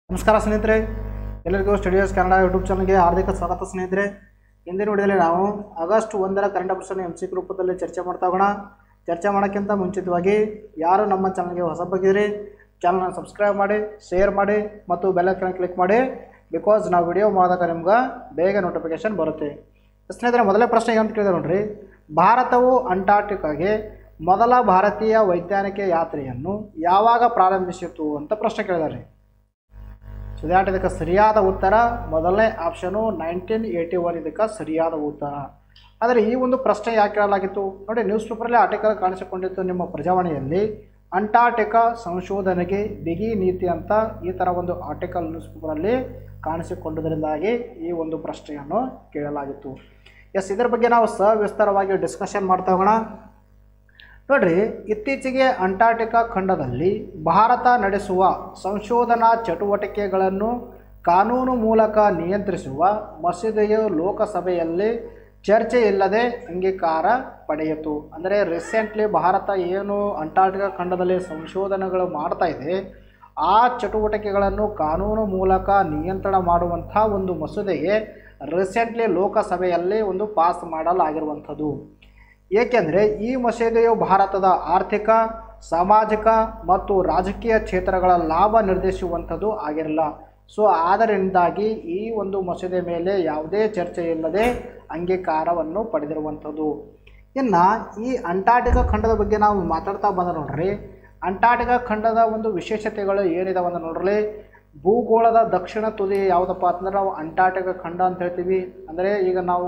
ನಮಸ್ಕಾರ ಸ್ನೇಹಿತರೆ ಎಲ್ಲರಿಗೂ ಸ್ಟುಡಿಯೋಸ್ ಕನ್ನಡ ಯೂಟ್ಯೂಬ್ ಚಾನಲ್ಗೆ ಹಾರ್ದಿಕ ಸ್ವಾಗತ ಸ್ನೇಹಿತರೆ ಹಿಂದಿನ ವಿಡಿಯೋದಲ್ಲಿ ನಾವು ಆಗಸ್ಟ್ ಒಂದರ ಕರೆಂಟ್ ಅಫೇರ್ಸನ್ನು ಎಮ್ ಸಿ ರೂಪದಲ್ಲಿ ಚರ್ಚೆ ಮಾಡ್ತಾ ಹೋಗೋಣ ಚರ್ಚೆ ಮಾಡೋಕ್ಕಿಂತ ಮುಂಚಿತವಾಗಿ ಯಾರು ನಮ್ಮ ಚಾನಲ್ಗೆ ಹೊಸ ಬಗ್ಗಿದ್ರಿ ಚಾನಲ್ನ ಸಬ್ಸ್ಕ್ರೈಬ್ ಮಾಡಿ ಶೇರ್ ಮಾಡಿ ಮತ್ತು ಬೆಲ್ಲೈಕನ್ ಕ್ಲಿಕ್ ಮಾಡಿ ಬಿಕಾಸ್ ನಾವು ವಿಡಿಯೋ ಮಾಡಿದಾಗ ನಿಮ್ಗೆ ಬೇಗ ನೋಟಿಫಿಕೇಶನ್ ಬರುತ್ತೆ ಸ್ನೇಹಿತರೆ ಮೊದಲೇ ಪ್ರಶ್ನೆ ಏನಂತ ಕೇಳಿದೆ ನೋಡ್ರಿ ಭಾರತವು ಅಂಟಾರ್ಟಿಕಾಗೆ ಮೊದಲ ಭಾರತೀಯ ವೈಜ್ಞಾನಿಕ ಯಾತ್ರೆಯನ್ನು ಯಾವಾಗ ಪ್ರಾರಂಭಿಸಿತು ಅಂತ ಪ್ರಶ್ನೆ ಕೇಳಿದಾರೆ ಸೊ ದ್ಯಾಟ್ ಇದಕ್ಕೆ ಸರಿಯಾದ ಉತ್ತರ ಮೊದಲನೇ ಆಪ್ಷನು ನೈನ್ಟೀನ್ ಏಯ್ಟಿ ಒನ್ ಇದಕ್ಕೆ ಸರಿಯಾದ ಉತ್ತರ ಆದರೆ ಈ ಒಂದು ಪ್ರಶ್ನೆ ಯಾಕೆ ಕೇಳಲಾಗಿತ್ತು ನೋಡಿ ನ್ಯೂಸ್ ಪೇಪರಲ್ಲಿ ಆರ್ಟಿಕಲ್ ಕಾಣಿಸಿಕೊಂಡಿತ್ತು ನಿಮ್ಮ ಪ್ರಜಾವಾಣಿಯಲ್ಲಿ ಅಂಟಾರ್ಟಿಕಾ ಸಂಶೋಧನೆಗೆ ಬಿಗಿ ನೀತಿ ಅಂತ ಈ ಥರ ಒಂದು ಆರ್ಟಿಕಲ್ ನ್ಯೂಸ್ ಪೇಪರಲ್ಲಿ ಕಾಣಿಸಿಕೊಂಡುದರಿಂದಾಗಿ ಈ ಒಂದು ಪ್ರಶ್ನೆಯನ್ನು ಕೇಳಲಾಗಿತ್ತು ಎಸ್ ಇದರ ಬಗ್ಗೆ ನಾವು ಸವಿಸ್ತಾರವಾಗಿ ಡಿಸ್ಕಷನ್ ಮಾಡ್ತಾ ಹೋಗೋಣ ನೋಡ್ರಿ ಇತ್ತೀಚೆಗೆ ಅಂಟಾರ್ಟಿಕಾ ಖಂಡದಲ್ಲಿ ಭಾರತ ನಡೆಸುವ ಸಂಶೋಧನಾ ಚಟುವಟಿಕೆಗಳನ್ನು ಕಾನೂನು ಮೂಲಕ ನಿಯಂತ್ರಿಸುವ ಮಸೂದೆಯು ಲೋಕಸಭೆಯಲ್ಲಿ ಚರ್ಚೆ ಇಲ್ಲದೆ ಅಂಗೀಕಾರ ಪಡೆಯಿತು ಅಂದರೆ ರೀಸೆಂಟ್ಲಿ ಭಾರತ ಏನು ಅಂಟಾರ್ಟಿಕಾ ಖಂಡದಲ್ಲಿ ಸಂಶೋಧನೆಗಳು ಮಾಡ್ತಾ ಇದೆ ಆ ಚಟುವಟಿಕೆಗಳನ್ನು ಕಾನೂನು ಮೂಲಕ ನಿಯಂತ್ರಣ ಮಾಡುವಂಥ ಒಂದು ಮಸೂದೆಗೆ ರೀಸೆಂಟ್ಲಿ ಲೋಕಸಭೆಯಲ್ಲಿ ಒಂದು ಪಾಸ್ ಮಾಡಲಾಗಿರುವಂಥದ್ದು ಏಕೆಂದರೆ ಈ ಮಸೂದೆಯು ಭಾರತದ ಆರ್ಥಿಕ ಸಾಮಾಜಿಕ ಮತ್ತು ರಾಜಕೀಯ ಕ್ಷೇತ್ರಗಳ ಲಾಭ ನಿರ್ದೇಶಿಸುವಂಥದ್ದು ಆಗಿರಲ್ಲ ಸೊ ಆದ್ದರಿಂದಾಗಿ ಈ ಒಂದು ಮಸೂದೆ ಮೇಲೆ ಯಾವುದೇ ಚರ್ಚೆ ಇಲ್ಲದೆ ಅಂಗೀಕಾರವನ್ನು ಪಡೆದಿರುವಂಥದ್ದು ಇನ್ನು ಈ ಅಂಟಾರ್ಟಿಕಾ ಖಂಡದ ಬಗ್ಗೆ ನಾವು ಮಾತಾಡ್ತಾ ಬಂದ ನೋಡ್ರಿ ಅಂಟಾರ್ಟಿಕಾ ಖಂಡದ ಒಂದು ವಿಶೇಷತೆಗಳು ಏನಿದಾವೆ ಅಂತ ನೋಡ್ರಿ ಭೂಗೋಳದ ದಕ್ಷಿಣ ತುದಿ ಯಾವುದಪ್ಪ ಅಂತಂದ್ರೆ ನಾವು ಅಂಟಾರ್ಟಿಕಾ ಖಂಡ ಅಂತ ಹೇಳ್ತೀವಿ ಅಂದರೆ ಈಗ ನಾವು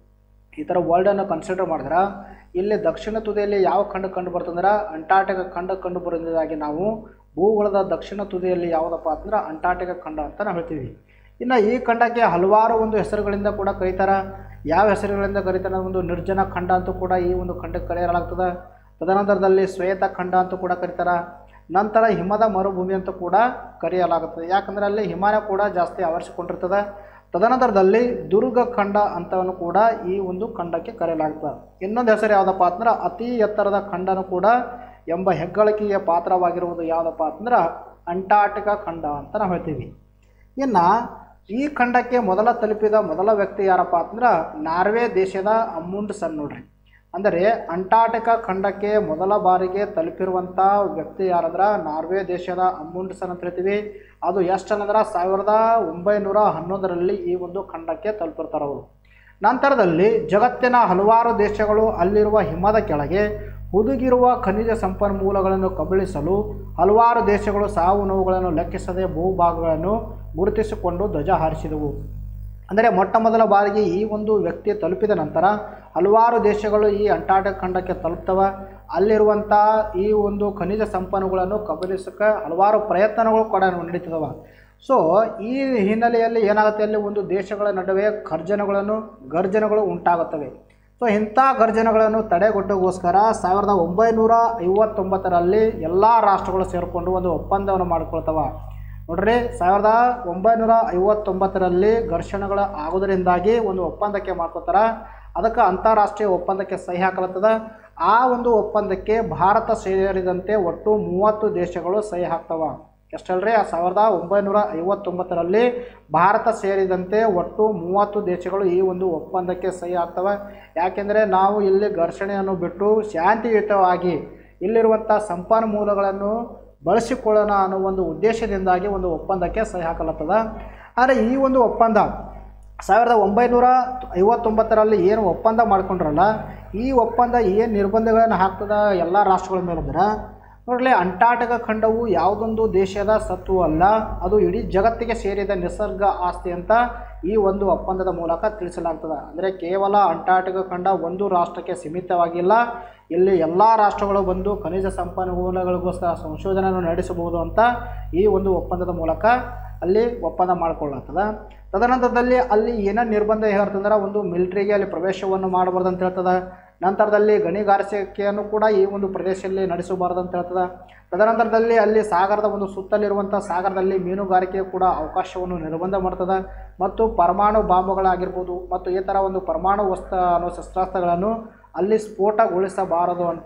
ಈ ಥರ ವರ್ಲ್ಡನ್ನು ಕನ್ಸಿಡರ್ ಮಾಡಿದ್ರೆ ಇಲ್ಲಿ ದಕ್ಷಿಣ ತುದಿಯಲ್ಲಿ ಯಾವ ಖಂಡ ಕಂಡು ಬರ್ತಂದ್ರೆ ಅಂಟಾರ್ಟಿಕಾ ಖಂಡ ಕಂಡು ಬರೋದಾಗಿ ನಾವು ಭೂಗೋಳದ ದಕ್ಷಿಣ ತುದಿಯಲ್ಲಿ ಯಾವುದಪ್ಪ ಅಂತಂದ್ರೆ ಅಂಟಾರ್ಟಿಕಾ ಖಂಡ ಅಂತ ನಾವು ಹೇಳ್ತೀವಿ ಇನ್ನು ಈ ಖಂಡಕ್ಕೆ ಹಲವಾರು ಒಂದು ಹೆಸರುಗಳಿಂದ ಕೂಡ ಕರೀತಾರೆ ಯಾವ ಹೆಸರುಗಳಿಂದ ಕರೀತಾರೆ ಒಂದು ನಿರ್ಜನ ಖಂಡ ಅಂತೂ ಕೂಡ ಈ ಒಂದು ಖಂಡಕ್ಕೆ ಕರೆಯಲಾಗ್ತದೆ ತದನಂತರದಲ್ಲಿ ಶ್ವೇತ ಖಂಡ ಅಂತ ಕೂಡ ಕರೀತಾರೆ ನಂತರ ಹಿಮದ ಮರುಭೂಮಿ ಅಂತ ಕೂಡ ಕರೆಯಲಾಗುತ್ತದೆ ಯಾಕಂದರೆ ಅಲ್ಲಿ ಹಿಮಾಲಯ ಕೂಡ ಜಾಸ್ತಿ ಆವರಿಸಿಕೊಂಡಿರ್ತದೆ ತದನಂತರದಲ್ಲಿ ದುರ್ಗ ಖಂಡ ಅಂತವನ್ನು ಕೂಡ ಈ ಒಂದು ಖಂಡಕ್ಕೆ ಕರೆಯಲಾಗ್ತದೆ ಇನ್ನೊಂದು ಹೆಸರು ಯಾವುದಪ್ಪ ಅಂದ್ರೆ ಅತಿ ಎತ್ತರದ ಖಂಡನು ಕೂಡ ಎಂಬ ಹೆಗ್ಗಳಿಕೆಯ ಪಾತ್ರವಾಗಿರುವುದು ಯಾವುದಪ್ಪ ಅಂದ್ರೆ ಅಂಟಾರ್ಟಿಕಾ ಖಂಡ ಅಂತ ನಾವು ಹೇಳ್ತೀವಿ ಇನ್ನು ಈ ಖಂಡಕ್ಕೆ ಮೊದಲ ತಲುಪಿದ ಮೊದಲ ವ್ಯಕ್ತಿ ಯಾರಪ್ಪ ಅಂದ್ರೆ ನಾರ್ವೆ ದೇಶದ ಅಮುಂಡ್ಸನ್ ನೋಡ್ರಿ ಅಂದರೆ ಅಂಟಾರ್ಟಿಕಾ ಖಂಡಕ್ಕೆ ಮೊದಲ ಬಾರಿಗೆ ತಲುಪಿರುವಂಥ ವ್ಯಕ್ತಿ ಯಾರಂದ್ರೆ ನಾರ್ವೆ ದೇಶದ ಅಮುಂಡ್ಸನ್ ಅಂತ ಹೇಳ್ತೀವಿ ಅದು ಎಷ್ಟಂದ್ರೆ ಸಾವಿರದ ಒಂಬೈನೂರ ಹನ್ನೊಂದರಲ್ಲಿ ಈ ಒಂದು ಖಂಡಕ್ಕೆ ತಲುಪಿರ್ತಾರೆ ಅವರು ನಂತರದಲ್ಲಿ ಜಗತ್ತಿನ ಹಲವಾರು ದೇಶಗಳು ಅಲ್ಲಿರುವ ಹಿಮದ ಕೆಳಗೆ ಹುದುಗಿರುವ ಖನಿಜ ಸಂಪನ್ಮೂಲಗಳನ್ನು ಕಬಳಿಸಲು ಹಲವಾರು ದೇಶಗಳು ಸಾವು ನೋವುಗಳನ್ನು ಲೆಕ್ಕಿಸದೆ ಭೂಭಾಗಗಳನ್ನು ಗುರುತಿಸಿಕೊಂಡು ಧ್ವಜ ಹಾರಿಸಿದವು ಅಂದರೆ ಮೊಟ್ಟ ಮೊದಲ ಬಾರಿಗೆ ಈ ಒಂದು ವ್ಯಕ್ತಿ ತಲುಪಿದ ನಂತರ ಹಲವಾರು ದೇಶಗಳು ಈ ಅಂಟಾರ್ಟಿಕ್ ಖಂಡಕ್ಕೆ ತಲುಪ್ತವೆ ಅಲ್ಲಿರುವಂಥ ಈ ಒಂದು ಖನಿಜ ಸಂಪನ್ಮೂಲಗಳನ್ನು ಕಬಲಿಸಕ್ಕೆ ಹಲವಾರು ಪ್ರಯತ್ನಗಳು ಕೂಡ ನಡೀತದವ ಸೊ ಈ ಹಿನ್ನೆಲೆಯಲ್ಲಿ ಏನಾಗುತ್ತೆ ಅಲ್ಲಿ ಒಂದು ದೇಶಗಳ ನಡುವೆ ಖರ್ಜನಗಳನ್ನು ಗರ್ಜನೆಗಳು ಉಂಟಾಗುತ್ತವೆ ಸೊ ಇಂಥ ಗರ್ಜನೆಗಳನ್ನು ತಡೆಗಟ್ಟೋಗೋಸ್ಕರ ಸಾವಿರದ ಒಂಬೈನೂರ ಐವತ್ತೊಂಬತ್ತರಲ್ಲಿ ಎಲ್ಲ ರಾಷ್ಟ್ರಗಳು ಸೇರಿಕೊಂಡು ಒಂದು ಒಪ್ಪಂದವನ್ನು ಮಾಡಿಕೊಳ್ತವೆ ನೋಡ್ರಿ ಸಾವಿರದ ಒಂಬೈನೂರ ಐವತ್ತೊಂಬತ್ತರಲ್ಲಿ ಘರ್ಷಣೆಗಳು ಆಗೋದರಿಂದಾಗಿ ಒಂದು ಒಪ್ಪಂದಕ್ಕೆ ಮಾಡ್ಕೋತಾರೆ ಅದಕ್ಕೆ ಅಂತಾರಾಷ್ಟ್ರೀಯ ಒಪ್ಪಂದಕ್ಕೆ ಸಹಿ ಹಾಕಲತ್ತದ ಆ ಒಂದು ಒಪ್ಪಂದಕ್ಕೆ ಭಾರತ ಸೇರಿದಂತೆ ಒಟ್ಟು ಮೂವತ್ತು ದೇಶಗಳು ಸಹಿ ಹಾಕ್ತವ ಎಷ್ಟಲ್ರಿ ಆ ಸಾವಿರದ ಒಂಬೈನೂರ ಐವತ್ತೊಂಬತ್ತರಲ್ಲಿ ಭಾರತ ಸೇರಿದಂತೆ ಒಟ್ಟು ಮೂವತ್ತು ದೇಶಗಳು ಈ ಒಂದು ಒಪ್ಪಂದಕ್ಕೆ ಸಹಿ ಆಗ್ತವೆ ಯಾಕೆಂದರೆ ನಾವು ಇಲ್ಲಿ ಘರ್ಷಣೆಯನ್ನು ಬಿಟ್ಟು ಶಾಂತಿಯುತವಾಗಿ ಇಲ್ಲಿರುವಂಥ ಸಂಪನ್ಮೂಲಗಳನ್ನು ಬಳಸಿಕೊಳ್ಳೋಣ ಅನ್ನೋ ಒಂದು ಉದ್ದೇಶದಿಂದಾಗಿ ಒಂದು ಒಪ್ಪಂದಕ್ಕೆ ಸಹಿ ಹಾಕಲತ್ತದ ಆದರೆ ಈ ಒಂದು ಒಪ್ಪಂದ ಸಾವಿರದ ಒಂಬೈನೂರ ಐವತ್ತೊಂಬತ್ತರಲ್ಲಿ ಏನು ಒಪ್ಪಂದ ಮಾಡ್ಕೊಂಡ್ರಲ್ಲ ಈ ಒಪ್ಪಂದ ಏನು ನಿರ್ಬಂಧಗಳನ್ನು ಹಾಕ್ತದ ಎಲ್ಲ ರಾಷ್ಟ್ರಗಳ ಮೇಲೆ ಅಂದ್ರೆ ನೋಡಲಿ ಅಂಟಾರ್ಟಿಕಾ ಖಂಡವು ಯಾವುದೊಂದು ದೇಶದ ಸತ್ವ ಅಲ್ಲ ಅದು ಇಡೀ ಜಗತ್ತಿಗೆ ಸೇರಿದ ನಿಸರ್ಗ ಆಸ್ತಿ ಅಂತ ಈ ಒಂದು ಒಪ್ಪಂದದ ಮೂಲಕ ತಿಳಿಸಲಾಗ್ತದೆ ಅಂದರೆ ಕೇವಲ ಅಂಟಾರ್ಟಿಕಾ ಖಂಡ ಒಂದು ರಾಷ್ಟ್ರಕ್ಕೆ ಸೀಮಿತವಾಗಿಲ್ಲ ಇಲ್ಲಿ ಎಲ್ಲ ರಾಷ್ಟ್ರಗಳು ಬಂದು ಖನಿಜ ಸಂಪನ್ಮೂಲಗಳಿಗೋಸ್ಕರ ಸಂಶೋಧನೆಯನ್ನು ನಡೆಸಬಹುದು ಅಂತ ಈ ಒಂದು ಒಪ್ಪಂದದ ಮೂಲಕ ಅಲ್ಲಿ ಒಪ್ಪಂದ ಮಾಡಿಕೊಳ್ಳುತ್ತದೆ ತದನಂತರದಲ್ಲಿ ಅಲ್ಲಿ ಏನೇನು ನಿರ್ಬಂಧ ಹೇಳ್ತಂದ್ರೆ ಒಂದು ಮಿಲಿಟ್ರಿಗೆ ಅಲ್ಲಿ ಪ್ರವೇಶವನ್ನು ಮಾಡಬಾರ್ದು ಅಂತ ಹೇಳ್ತದೆ ನಂತರದಲ್ಲಿ ಗಣಿಗಾರಿಕೆಯನ್ನು ಕೂಡ ಈ ಒಂದು ಪ್ರದೇಶದಲ್ಲಿ ನಡೆಸಬಾರ್ದು ಅಂತ ಹೇಳ್ತದೆ ತದನಂತರದಲ್ಲಿ ಅಲ್ಲಿ ಸಾಗರದ ಒಂದು ಸುತ್ತಲಿರುವಂಥ ಸಾಗರದಲ್ಲಿ ಮೀನುಗಾರಿಕೆ ಕೂಡ ಅವಕಾಶವನ್ನು ನಿರ್ಬಂಧ ಮಾಡ್ತದೆ ಮತ್ತು ಪರಮಾಣು ಬಾಂಬುಗಳಾಗಿರ್ಬೋದು ಮತ್ತು ಈ ಥರ ಒಂದು ಪರಮಾಣು ವಸ್ತು ಅನ್ನೋ ಶಸ್ತ್ರಾಸ್ತ್ರಗಳನ್ನು ಅಲ್ಲಿ ಸ್ಫೋಟಗೊಳಿಸಬಾರದು ಅಂತ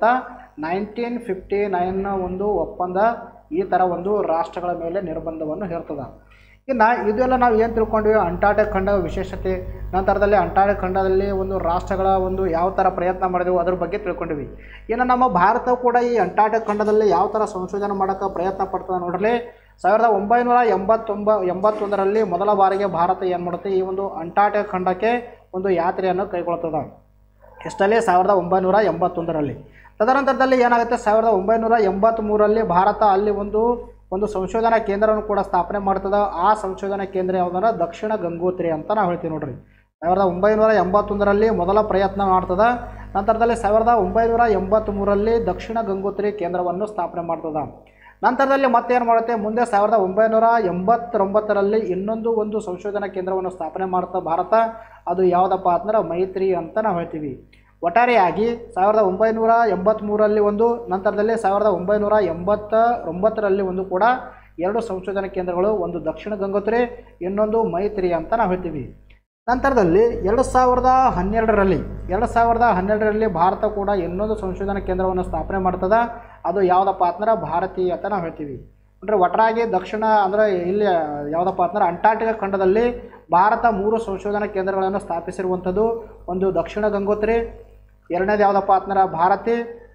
ನೈನ್ಟೀನ್ ಫಿಫ್ಟಿ ನೈನ್ ಒಂದು ಒಪ್ಪಂದ ಈ ಥರ ಒಂದು ರಾಷ್ಟ್ರಗಳ ಮೇಲೆ ನಿರ್ಬಂಧವನ್ನು ಹೇರ್ತದೆ ಇನ್ನು ಇದೆಲ್ಲ ನಾವು ಏನು ತಿಳ್ಕೊಂಡ್ವಿ ಅಂಟಾರ್ಟಿಕ್ ಖಂಡ ವಿಶೇಷತೆ ನಂತರದಲ್ಲಿ ಅಂಟಾರ್ಟಿಕ್ ಖಂಡದಲ್ಲಿ ಒಂದು ರಾಷ್ಟ್ರಗಳ ಒಂದು ಯಾವ ಥರ ಪ್ರಯತ್ನ ಮಾಡಿದೆವು ಅದ್ರ ಬಗ್ಗೆ ತಿಳ್ಕೊಂಡ್ವಿ ಇನ್ನು ನಮ್ಮ ಭಾರತವು ಕೂಡ ಈ ಅಂಟಾರ್ಟಿಕ್ ಖಂಡದಲ್ಲಿ ಯಾವ ಥರ ಸಂಶೋಧನೆ ಮಾಡೋಕ್ಕೆ ಪ್ರಯತ್ನ ಪಡ್ತದೆ ನೋಡ್ರಿ ಸಾವಿರದ ಒಂಬೈನೂರ ಎಂಬತ್ತೊಂಬ ಎಂಬತ್ತೊಂದರಲ್ಲಿ ಮೊದಲ ಬಾರಿಗೆ ಭಾರತ ಏನು ಮಾಡುತ್ತೆ ಈ ಒಂದು ಅಂಟಾರ್ಟಿಕ್ ಖಂಡಕ್ಕೆ ಒಂದು ಯಾತ್ರೆಯನ್ನು ಕೈಗೊಳ್ತದೆ ಎಷ್ಟಲ್ಲಿ ಸಾವಿರದ ಒಂಬೈನೂರ ಎಂಬತ್ತೊಂದರಲ್ಲಿ ತದನಂತರದಲ್ಲಿ ಏನಾಗುತ್ತೆ ಸಾವಿರದ ಒಂಬೈನೂರ ಎಂಬತ್ತ್ಮೂರರಲ್ಲಿ ಭಾರತ ಅಲ್ಲಿ ಒಂದು ಒಂದು ಸಂಶೋಧನಾ ಕೇಂದ್ರವನ್ನು ಕೂಡ ಸ್ಥಾಪನೆ ಮಾಡ್ತದೆ ಆ ಸಂಶೋಧನಾ ಕೇಂದ್ರ ಯಾವುದಂದ್ರೆ ದಕ್ಷಿಣ ಗಂಗೋತ್ರಿ ಅಂತ ನಾವು ಹೇಳ್ತೀವಿ ನೋಡ್ರಿ ಸಾವಿರದ ಒಂಬೈನೂರ ಎಂಬತ್ತೊಂದರಲ್ಲಿ ಮೊದಲ ಪ್ರಯತ್ನ ಮಾಡ್ತದೆ ನಂತರದಲ್ಲಿ ಸಾವಿರದ ಒಂಬೈನೂರ ಎಂಬತ್ತ್ಮೂರರಲ್ಲಿ ದಕ್ಷಿಣ ಗಂಗೋತ್ರಿ ಕೇಂದ್ರವನ್ನು ಸ್ಥಾಪನೆ ಮಾಡ್ತದೆ ನಂತರದಲ್ಲಿ ಮತ್ತೇನು ಮಾಡುತ್ತೆ ಮುಂದೆ ಸಾವಿರದ ಒಂಬೈನೂರ ಎಂಬತ್ತೊಂಬತ್ತರಲ್ಲಿ ಇನ್ನೊಂದು ಒಂದು ಸಂಶೋಧನಾ ಕೇಂದ್ರವನ್ನು ಸ್ಥಾಪನೆ ಮಾಡ್ತಾ ಭಾರತ ಅದು ಯಾವುದಪ್ಪ ಅಂದ್ರೆ ಮೈತ್ರಿ ಅಂತ ನಾವು ಹೇಳ್ತೀವಿ ಒಟ್ಟಾರೆಯಾಗಿ ಸಾವಿರದ ಒಂಬೈನೂರ ಎಂಬತ್ತ್ಮೂರರಲ್ಲಿ ಒಂದು ನಂತರದಲ್ಲಿ ಸಾವಿರದ ಒಂಬೈನೂರ ಎಂಬತ್ತ ಒಂಬತ್ತರಲ್ಲಿ ಒಂದು ಕೂಡ ಎರಡು ಸಂಶೋಧನಾ ಕೇಂದ್ರಗಳು ಒಂದು ದಕ್ಷಿಣ ಗಂಗೋತ್ರಿ ಇನ್ನೊಂದು ಮೈತ್ರಿ ಅಂತ ನಾವು ಹೇಳ್ತೀವಿ ನಂತರದಲ್ಲಿ ಎರಡು ಸಾವಿರದ ಹನ್ನೆರಡರಲ್ಲಿ ಎರಡು ಸಾವಿರದ ಹನ್ನೆರಡರಲ್ಲಿ ಭಾರತ ಕೂಡ ಇನ್ನೊಂದು ಸಂಶೋಧನಾ ಕೇಂದ್ರವನ್ನು ಸ್ಥಾಪನೆ ಮಾಡ್ತದೆ ಅದು ಯಾವುದಪ್ಪ ಅಂದ್ರೆ ಭಾರತೀಯ ಅಂತ ನಾವು ಹೇಳ್ತೀವಿ ಅಂದರೆ ಒಟ್ಟಾಗಿ ದಕ್ಷಿಣ ಅಂದರೆ ಇಲ್ಲಿ ಯಾವುದಪ್ಪ ಅಂದ್ರೆ ಅಂಟಾರ್ಟಿಕಾ ಖಂಡದಲ್ಲಿ ಭಾರತ ಮೂರು ಸಂಶೋಧನಾ ಕೇಂದ್ರಗಳನ್ನು ಸ್ಥಾಪಿಸಿರುವಂಥದ್ದು ಒಂದು ದಕ್ಷಿಣ ಗಂಗೋತ್ರಿ ಎರಡನೇದು ಯಾವುದಪ್ಪ ಅಂದ್ರೆ ಭಾರತಿ